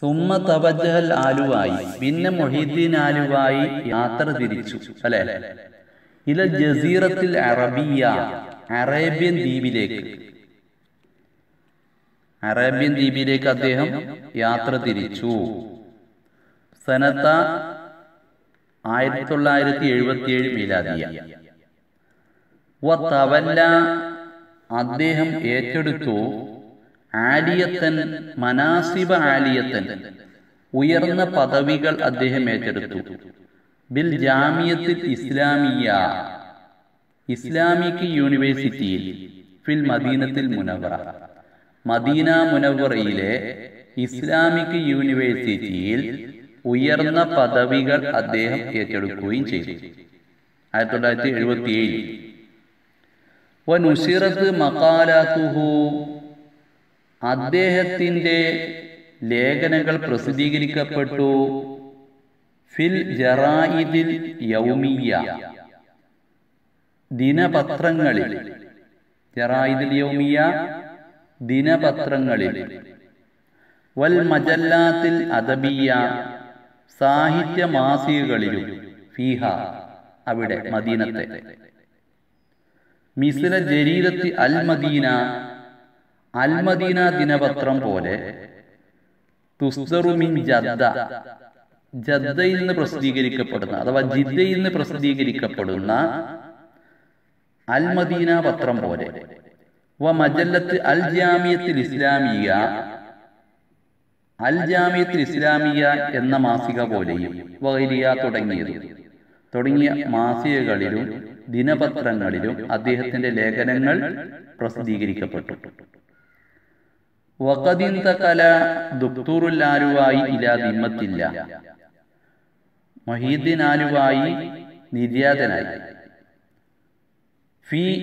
സുമ്മ തവജഹൽ ആലുവായി പിന്നെ മൊഹീദ്ദീൻ ആലുവായി യാത്ര തിരിച്ചു അല്ലെ ഇല ജസീറത്തിൽ അറബിയ അറേബ്യൻ ദ്വീപിലേക്ക് അറേബ്യൻ ദ്വീപിലേക്ക് അദ്ദേഹം യാത്ര തിരിച്ചു സനത്ത ആയിരത്തി തൊള്ളായിരത്തി എഴുപത്തി ഏഴ് മീലാദിയ വ തവല്ല അദ്ദേഹം ഏറ്റെടുത്തു ആലിയത്തൻ മനാസിബ ആലിയത്തൻ ഉയർന്ന പദവികൾ അദ്ദേഹം ഏറ്റെടുത്തു ബിൽ ജാമിയത്തിൽ ഇസ്ലാമിയ ഇസ്ലാമിക് യൂണിവേഴ്സിറ്റിയിൽ ഫിൽ മദീനത്തിൽ മുനവറ മദീന മുനവറയിലെ ഇസ്ലാമിക് യൂണിവേഴ്സിറ്റിയിൽ ഉയർന്ന പദവികൾ അദ്ദേഹം ഏറ്റെടുക്കുകയും ചെയ്തു ആയിരത്തി തൊള്ളായിരത്തി എഴുപത്തി ഏഴിൽ വനുസിറത്ത് മക്കാലാത്തുഹു അദ്ദേഹത്തിൻ്റെ ലേഖനങ്ങൾ പ്രസിദ്ധീകരിക്കപ്പെട്ടു ഫിൽ ജറായിദിൽ യൗമിയ ദിനപത്രങ്ങളിൽ ജറായിദിൽ യൗമിയ ദിനപത്രങ്ങളിൽ വൽ മജല്ലാത്തിൽ അദബിയ സാഹിത്യ മാസികകളിലും ഫീഹ അവിടെ മദീനത്തെ മിസില ജരീരത്തി അൽ മദീന അൽ മദീന ദിനപത്രം പോലെ തുസ്തറുമിൻ ജദ്ദ ജദ്ദയിൽ നിന്ന് പ്രസിദ്ധീകരിക്കപ്പെടുന്ന അഥവാ ജിദ്ദയിൽ നിന്ന് പ്രസിദ്ധീകരിക്കപ്പെടുന്ന അൽ മദീന പത്രം പോലെ വ മജല്ലത്ത് അൽ ജാമിയത്തിൽ ഇസ്ലാമിയ അൽ ജാമിയത്തിൽ ഇസ്ലാമിയ എന്ന മാസിക പോലെയും വൈലിയ തുടങ്ങിയത് തുടങ്ങിയ മാസികകളിലും ദിനപത്രങ്ങളിലും അദ്ദേഹത്തിന്റെ ലേഖനങ്ങൾ പ്രസിദ്ധീകരിക്കപ്പെട്ടു വഖദിന്തകല ദുക്തൂറുൽ ആലുവായി ഇലാ ദിമ്മത്തില്ല മൊഹീദ്ദീൻ ആലുവായി നിര്യാതനായി ഫി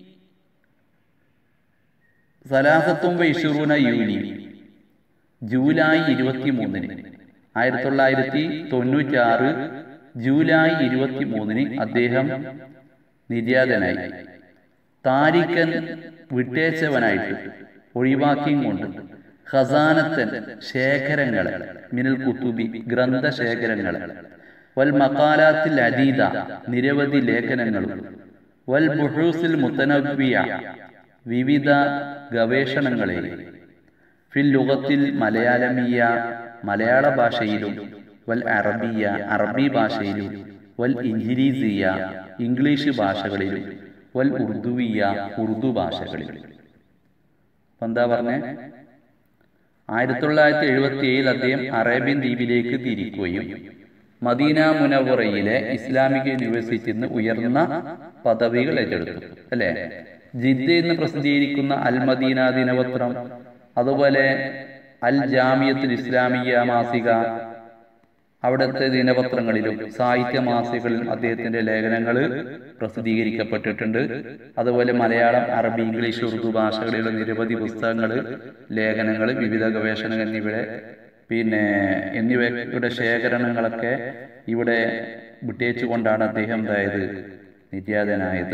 സലാസത്തും വൈഷുറൂന യൂലി ജൂലൈ ഇരുപത്തി മൂന്നിന് ആയിരത്തി തൊള്ളായിരത്തി തൊണ്ണൂറ്റി ആറ് ജൂലൈ ഇരുപത്തി മൂന്നിന് അദ്ദേഹം നിര്യാതനായി താരിഖൻ വിട്ടേച്ചവനായിട്ട് ഒഴിവാക്കിയും കൊണ്ട് ഖസാനത്തൻ ശേഖരങ്ങളെ മിനൽ കുത്തുബി ഗ്രന്ഥശേഖരങ്ങളെ വൽ മക്കാലാത്തിൽ അദീദ നിരവധി ലേഖനങ്ങളും വൽ ബുഹൂസിൽ മുത്തനവ്വിയ വിവിധ ഗവേഷണങ്ങളെ ഫിൽ ലുഗത്തിൽ മലയാളമീയ മലയാള ഭാഷയിലും വൽ അറബിയ അറബി ഭാഷയിലും വൽ ഇഞ്ചിലീസിയ ഇംഗ്ലീഷ് ഭാഷകളിലും വൽ ഉറുദുവിയ ഉറുദു ഭാഷകളിലും അപ്പൊ എന്താ പറഞ്ഞേ ആയിരത്തി തൊള്ളായിരത്തി എഴുപത്തി ഏഴിൽ അദ്ദേഹം അറേബ്യൻ ദ്വീപിലേക്ക് തിരിക്കുകയും മദീന മുനവറയിലെ ഇസ്ലാമിക് യൂണിവേഴ്സിറ്റിയിൽ നിന്ന് ഉയർന്ന പദവികൾ ഏറ്റെടുത്തു അല്ലെ ജിദ്ദയിൽ നിന്ന് പ്രസിദ്ധീകരിക്കുന്ന അൽ മദീന ദിനപത്രം അതുപോലെ അൽ ജാമിയത്തുൽ ഇസ്ലാമിയ മാസിക അവിടുത്തെ ദിനപത്രങ്ങളിലും സാഹിത്യ മാസികകളിലും അദ്ദേഹത്തിന്റെ ലേഖനങ്ങൾ പ്രസിദ്ധീകരിക്കപ്പെട്ടിട്ടുണ്ട് അതുപോലെ മലയാളം അറബി ഇംഗ്ലീഷ് ഉറുദു ഭാഷകളിലുള്ള നിരവധി പുസ്തകങ്ങൾ ലേഖനങ്ങൾ വിവിധ ഗവേഷണങ്ങൾ എന്നിവിടെ പിന്നെ എന്നിവയുടെ ശേഖരണങ്ങളൊക്കെ ഇവിടെ വിട്ടേച്ചുകൊണ്ടാണ് അദ്ദേഹം എന്തായത് നിര്യാതനായത്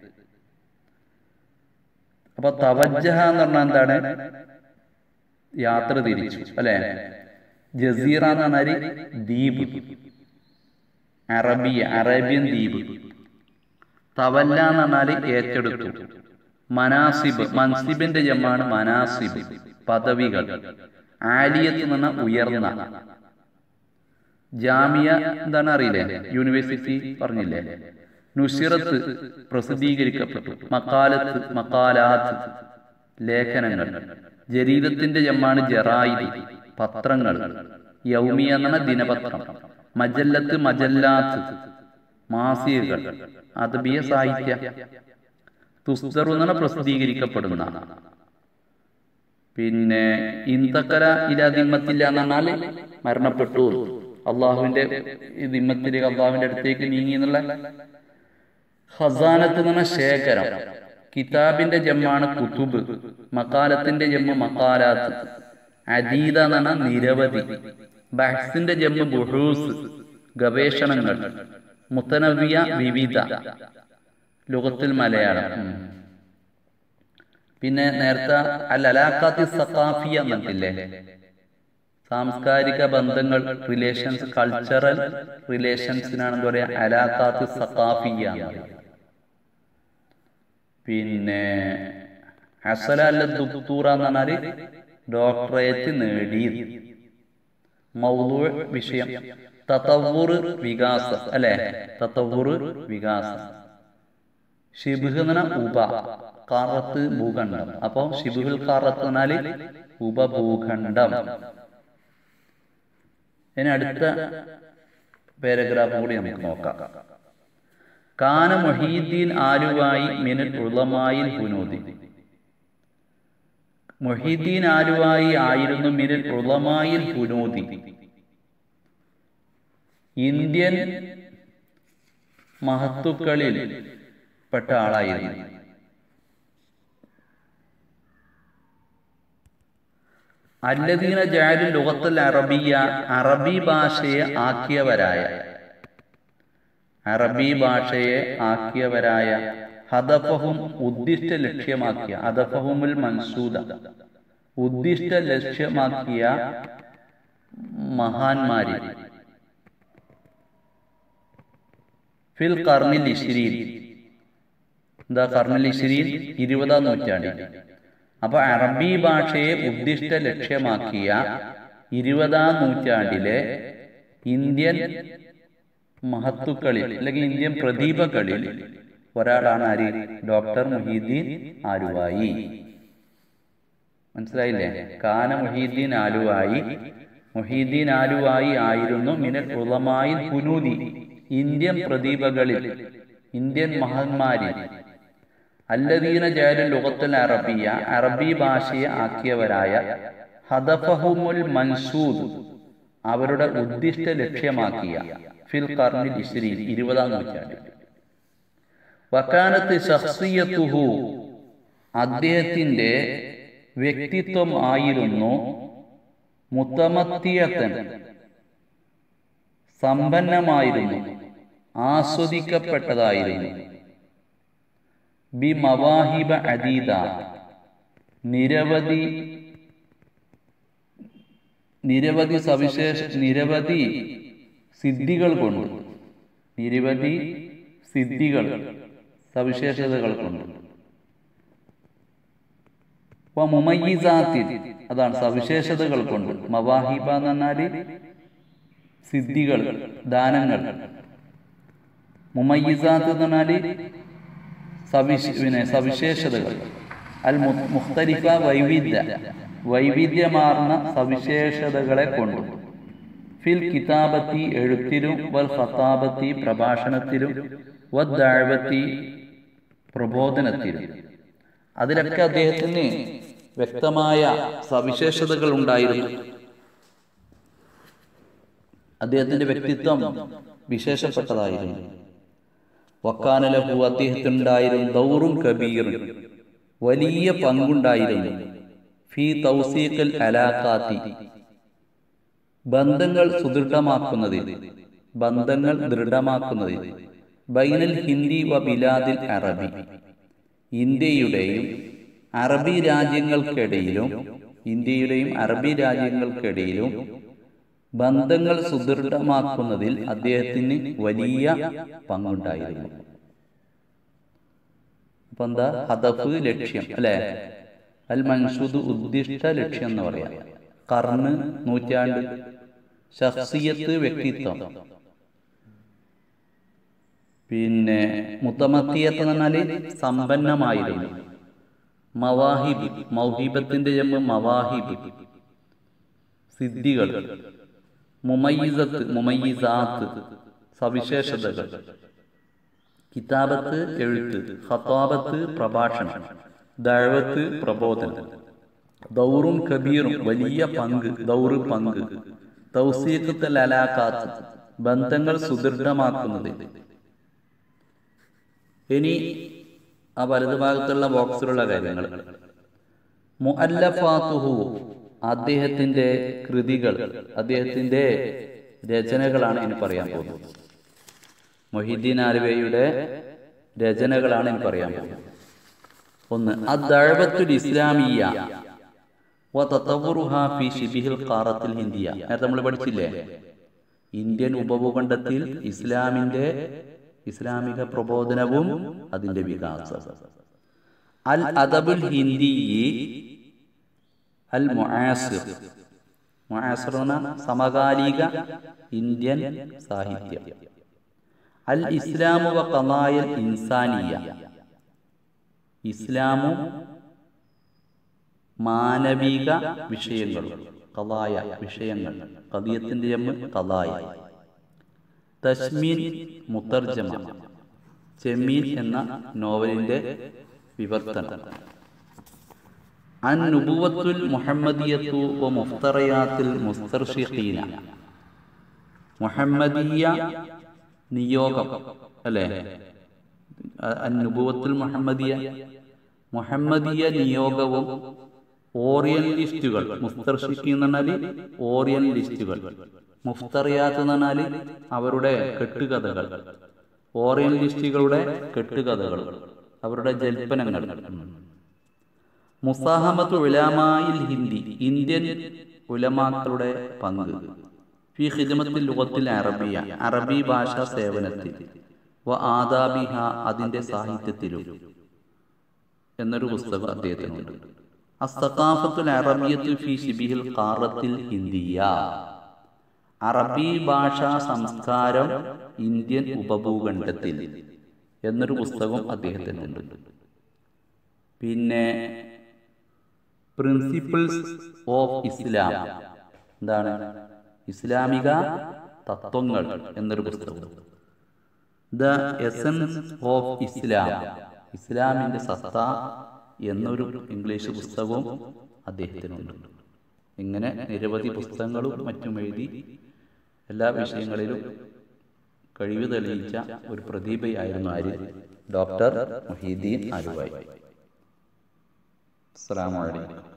അപ്പൊ തവജ്ജഹ എന്ന് പറഞ്ഞാൽ എന്താണ് യാത്ര തിരിച്ചു അല്ലെ ജസീറ എന്ന് പറഞ്ഞാല് ദ്വീപ് അറബിയ അറേബ്യൻ ദ്വീപ് തവല്ല എന്ന് പറഞ്ഞാല് ഏറ്റെടുത്തു മനാസിബ് മൻസിബിന്റെ ജമ്മാണ് മനാസിബ് പദവികൾ ആലിയത്ത് എന്ന് പറഞ്ഞാൽ ഉയർന്ന ജാമിയ എന്താണ് അറിയില്ലേ യൂണിവേഴ്സിറ്റി പറഞ്ഞില്ലേ നുസിറത്ത് പ്രസിദ്ധീകരിക്കപ്പെട്ടു മക്കാലത്ത് മക്കാലാത്ത് ലേഖനങ്ങൾ ജരീദത്തിന്റെ ജമ്മാണ് ജറായിദ് പത്രങ്ങൾ യൗമിയ എന്ന ദിനപത്രം മജല്ലത്ത് മജല്ലാത്ത് മാസികകൾ അദബിയ സാഹിത്യ തുസ്തറു എന്നാണ് പ്രസിദ്ധീകരിക്കപ്പെടുന്ന പിന്നെ ഇന്ദക്കല ഇലാ ദിമ്മത്തില്ല എന്ന് പറഞ്ഞാൽ മരണപ്പെട്ടു അള്ളാഹുവിന്റെ ഈ ദിമ്മത്തിലേക്ക് അള്ളാഹുവിന്റെ അടുത്തേക്ക് നീങ്ങി എന്നുള്ള ഖസാനത്ത് എന്ന് പറഞ്ഞ ശേഖരം കിതാബിന്റെ ജമ്മാണ് കുത്തുബ് മക്കാലത്തിന്റെ ജമ്മ മക്കാലാത്ത് അദീദ എന്ന് പറഞ്ഞാൽ നിരവധി ബഹ്സിന്റെ ജമ്മ ബുഹൂസ് ഗവേഷണങ്ങൾ മുത്തനവിയ വിവിധ ലോകത്തിൽ മലയാളം ഉം. പിന്നെ നേരത്തെ അൽ അലാഖാത്തി സഖാഫിയ എന്നിട്ടില്ലേ സാംസ്കാരിക ബന്ധങ്ങൾ റിലേഷൻസ് കൾച്ചറൽ റിലേഷൻസിനാണ് എന്താ പറയാ അലാഖാത്ത് സഖാഫിയ എന്ന് പറയുക. പിന്നെ ഹസല അല്ല ദുക്തൂറ എന്ന് പറഞ്ഞാല് ഡോക്ടറേറ്റ് നേടി മൗലു വിഷയം തത്തവൂർ വികാസം അല്ലെ തത്തവൂർ വികാസം ഷിബുഹ് എന്ന് പറഞ്ഞാൽ ഉപ കാറത്ത് ഭൂഖണ്ഡം അപ്പൊ ഷിബുഹുൽ കാറത്ത് എന്നാല് ഉപഭൂഖണ്ഡം ഇനി അടുത്ത പാരഗ്രാഫ് കൂടി നമുക്ക് നോക്കാം കാന മൊഹീദ്ദീൻ ആലുവായി മിനൽ ഉളമായിൽ ഹുനൂദി മൊഹീദ്ദീൻ ആലുവായി ആയിരുന്നു മിനൽ ഉളമായിൽ ഹുനൂദി ഇന്ത്യൻ മഹത്തുക്കളിൽ പെട്ട ആളായിരുന്നു അല്ലദീന ജാലു ലോകത്തിൽ അറബിയ അറബി ഭാഷയെ ആക്കിയവരായ അറബി ഭാഷയെ ആക്കിയവരായ ഹദഫഹും ഉദ്ദിഷ്ട ലക്ഷ്യമാക്കിയ ഹദഫഹുമുൽ മൻസൂദ ഉദ്ദിഷ്ട ലക്ഷ്യമാക്കിയ മഹാന്മാരിൽ ഫിൽ കർണിൽ ഇശ്രീൻ എന്താ കർണിൽ ഇശ്രീൻ ഇരുപതാം നൂറ്റാണ്ടിൽ അപ്പൊ അറബി ഭാഷയെ ഉദ്ദിഷ്ട ലക്ഷ്യമാക്കിയ ഇരുപതാം നൂറ്റാണ്ടിലെ ഇന്ത്യൻ മഹത്തുക്കളിൽ അല്ലെങ്കിൽ ഇന്ത്യൻ പ്രതിഭകളിൽ ഒരാളാണ് ആര് ഡോക്ടർ മുഹീദ്ദീൻ ആലുവായി മനസ്സിലായില്ലേ കാന മുഹീദ്ദീൻ ആലുവായി മുഹീദ്ദീൻ ആലുവായി ആയിരുന്നു മിനൽ ഉളമായി ഹുനൂദി ഇന്ത്യൻ പ്രതിഭകളിൽ ഇന്ത്യൻ മഹന്മാരിൽ അല്ലദീന ജാലു ലുഗത്തുൽ അറബിയ അറബി ഭാഷയെ ആക്കിയവരായ ഹദഫഹുമുൽ മൻസൂദ് അവരുടെ ഉദ്ദിഷ്ട ലക്ഷ്യമാക്കിയ ഫിൽ കർണിൽ ഇസ്രീൻ ഇരുപതാം നൂറ്റാണ്ടിൽ വക്കാനത്ത് ശഖ്സിയത്തുഹു അദ്ദേഹത്തിന്റെ വ്യക്തിത്വം ആയിരുന്നു മുത്തമത്തിയത്തൻ സമ്പന്നമായിരുന്നു ആസ്വദിക്കപ്പെട്ടതായിരുന്നു ബി മവാഹിബ അദീദ നിരവധി നിരവധി സവിശേഷ നിരവധി സിദ്ധികൾ കൊണ്ട് നിരവധി സിദ്ധികൾ സവിശേഷതകൾ കൊണ്ട് മുമയ്യിസാത്തിൽ അതാണ് സവിശേഷതകൾ കൊണ്ട് മവാഹിബ എന്ന് പറഞ്ഞാല് സിദ്ധികൾ ദാനങ്ങൾ മുമയ്യിസാത്ത് എന്ന് പറഞ്ഞാല് സവിശ പിന്നെ സവിശേഷതകൾ അൽ മുഖ്തലിഫ വൈവിധ്യ വൈവിധ്യമാർന്ന സവിശേഷതകളെ കൊണ്ട് ഫിൽ കിതാബത്തി എഴുത്തിലും വൽ ഖത്താബത്തി പ്രഭാഷണത്തിലും വദ്ദാഴ്വത്തി പ്രബോധനത്തിലും അതിലൊക്കെ അദ്ദേഹത്തിന് വ്യക്തമായ സവിശേഷതകൾ ഉണ്ടായിരുന്നു അദ്ദേഹത്തിന്റെ വ്യക്തിത്വം വിശേഷപ്പെട്ടതായിരുന്നു വക്കാനലഹു അദ്ദേഹത്തിനുണ്ടായിരുന്നു ദൗറും കബീറും വലിയ പങ്കുണ്ടായിരുന്നു ഫി തൗസീഖൽ അലാഖാത്തി ബന്ധങ്ങൾ സുദൃഢമാക്കുന്നതിൽ ബന്ധങ്ങൾ ദൃഢമാക്കുന്നതിൽ ബൈനൽ ഹിന്ദി വ ബിലാദിൽ അറബി ഇന്ത്യയുടെയും അറബി രാജ്യങ്ങൾക്കിടയിലും ഇന്ത്യയുടെയും അറബി രാജ്യങ്ങൾക്കിടയിലും ബന്ധങ്ങൾ സുദൃഢമാക്കുന്നതിൽ അദ്ദേഹത്തിന് വലിയ പങ്കുണ്ടായിരുന്നു അപ്പൊ എന്താ ഹദഫ് ലക്ഷ്യം അല്ലെ അൽ മൻസൂദ് ഉദ്ദിഷ്ട ലക്ഷ്യം എന്ന് പറയാം കർണ് നൂറ്റാണ്ട് ശഖ്സിയത്ത് വ്യക്തിത്വം പിന്നെ മുത്തമത്തിയത്ത് എന്ന് പറഞ്ഞാല് സമ്പന്നമായിരുന്നു മവാഹിബ് മൗഹിബത്തിന്റെ ജമ്മ് മവാഹിബ് സിദ്ധികൾ മുമയ്യിസത്ത് മുമയ്യിസാത്ത് സവിശേഷതകൾ കിതാബത്ത് എഴുത്ത് ഖത്താബത്ത് പ്രഭാഷണം ദഴവത്ത് പ്രബോധനം ദൗറും കബീറും വലിയ പങ്ക് ദൗറ് പങ്ക് തൗസീഖത്ത് ലലാക്കാത്ത് ബന്ധങ്ങൾ സുദൃഢമാക്കുന്നത് ഇനി ആ വലതുഭാഗത്തുള്ള ബോക്സിലുള്ള കാര്യങ്ങൾ മുഅല്ലഫാത്തുഹു അദ്ദേഹത്തിന്റെ കൃതികൾ അദ്ദേഹത്തിന്റെ രചനകളാണ് ഇനി പറയാൻ പോകുന്നത് മൊഹിദ്ദീൻ ആലുവയുടെ രചനകളാണ് ഇനി പറയാൻ പോകുന്നത് ഒന്ന് അദ്ദഴവത്തുൽ ഇസ്ലാമിയ വതതവറുഹാ ഫീ ശിബിഹിൽ ഖാറത്തിൽ ഹിന്ദിയ നേരത്തെ നമ്മൾ പഠിച്ചില്ലേ ഇന്ത്യൻ ഉപഭൂഖണ്ഡത്തിൽ ഇസ്ലാമിന്റെ ഇസ്ലാമിക പ്രബോധനവും അതിന്റെ വികാസവും അൽ അദബുൽ ഹിന്ദി അൽ മുആസിർ മുആസിർ എന്ന സമകാലിക ഇന്ത്യൻ സാഹിത്യം അൽ ഇസ്ലാമു വ ഖലായൽ ഇൻസാനിയ ഇസ്ലാമും മാനവിക വിഷയങ്ങളും കലായ വിഷയങ്ങൾ കദിയത്തിന്റെ ജമ്മ് കലായ തസ്മീൻ മുത്തർജമ ചെമ്മീൻ എന്ന നോവലിന്റെ വിവർത്തനം അൻ നുബുവത്തുൽ മുഹമ്മദിയത്തു വ മുഫ്തറയാത്തിൽ മുസ്തർഷിഖീന മുഹമ്മദീയ നിയോഗം അല്ലേ അൻ നുബുവത്തുൽ മുഹമ്മദിയ മുഹമ്മദീയ നിയോഗവും ഓറിയന്റിസ്റ്റുകൾ മുസ്തർഷിഖി എന്ന് പറഞ്ഞാൽ ഓറിയന്റിസ്റ്റുകൾ മുഫ്തറിയാത്ത് എന്ന് പറഞ്ഞാൽ അവരുടെ കെട്ടുകഥകൾ ഓറിയന്റിസ്റ്റുകളുടെ കെട്ടുകഥകൾ അവരുടെ ജൽപ്പനങ്ങൾ മുസാഹമത്ത് ഉലമായിൽ ഹിന്ദി ഇന്ത്യൻ ഉലമാക്കളുടെ പങ്ക് ഫി ഖിദ്മത്തിൽ ലുഗത്തിൽ അറബിയ അറബി ഭാഷാ സേവനത്തിൽ വ ആദാബിഹ അതിന്റെ സാഹിത്യത്തിലും എന്നൊരു പുസ്തകം അദ്ദേഹത്തിനുണ്ട് അസ്തഖാഫത്തുൽ അറബിയത്തു ഫി ശിബിഹിൽ ഖാറത്തിൽ ഹിന്ദിയ അറബി ഭാഷാ സംസ്കാരം ഇന്ത്യൻ ഉപഭൂഖണ്ഡത്തിൽ എന്നൊരു പുസ്തകം അദ്ദേഹത്തിനുണ്ട് പിന്നെ പ്രിൻസിപ്പിൾസ് ഓഫ് ഇസ്ലാം എന്താണ് ഇസ്ലാമിക തത്വങ്ങൾ എന്നൊരു പുസ്തകം ദ എസൻസ് ഓഫ് ഇസ്ലാം ഇസ്ലാമിന്റെ സത്ത എന്നൊരു ഇംഗ്ലീഷ് പുസ്തകവും അദ്ദേഹത്തിനുണ്ട് ഇങ്ങനെ നിരവധി പുസ്തകങ്ങളും മറ്റും എഴുതി എല്ലാ വിഷയങ്ങളിലും കഴിവ് തെളിയിച്ച ഒരു പ്രതിഭയായിരുന്നു ആര് ഡോക്ടർ മുഹീദ്ദീൻ ആലുവായി അസ്സാം വലൈക്കും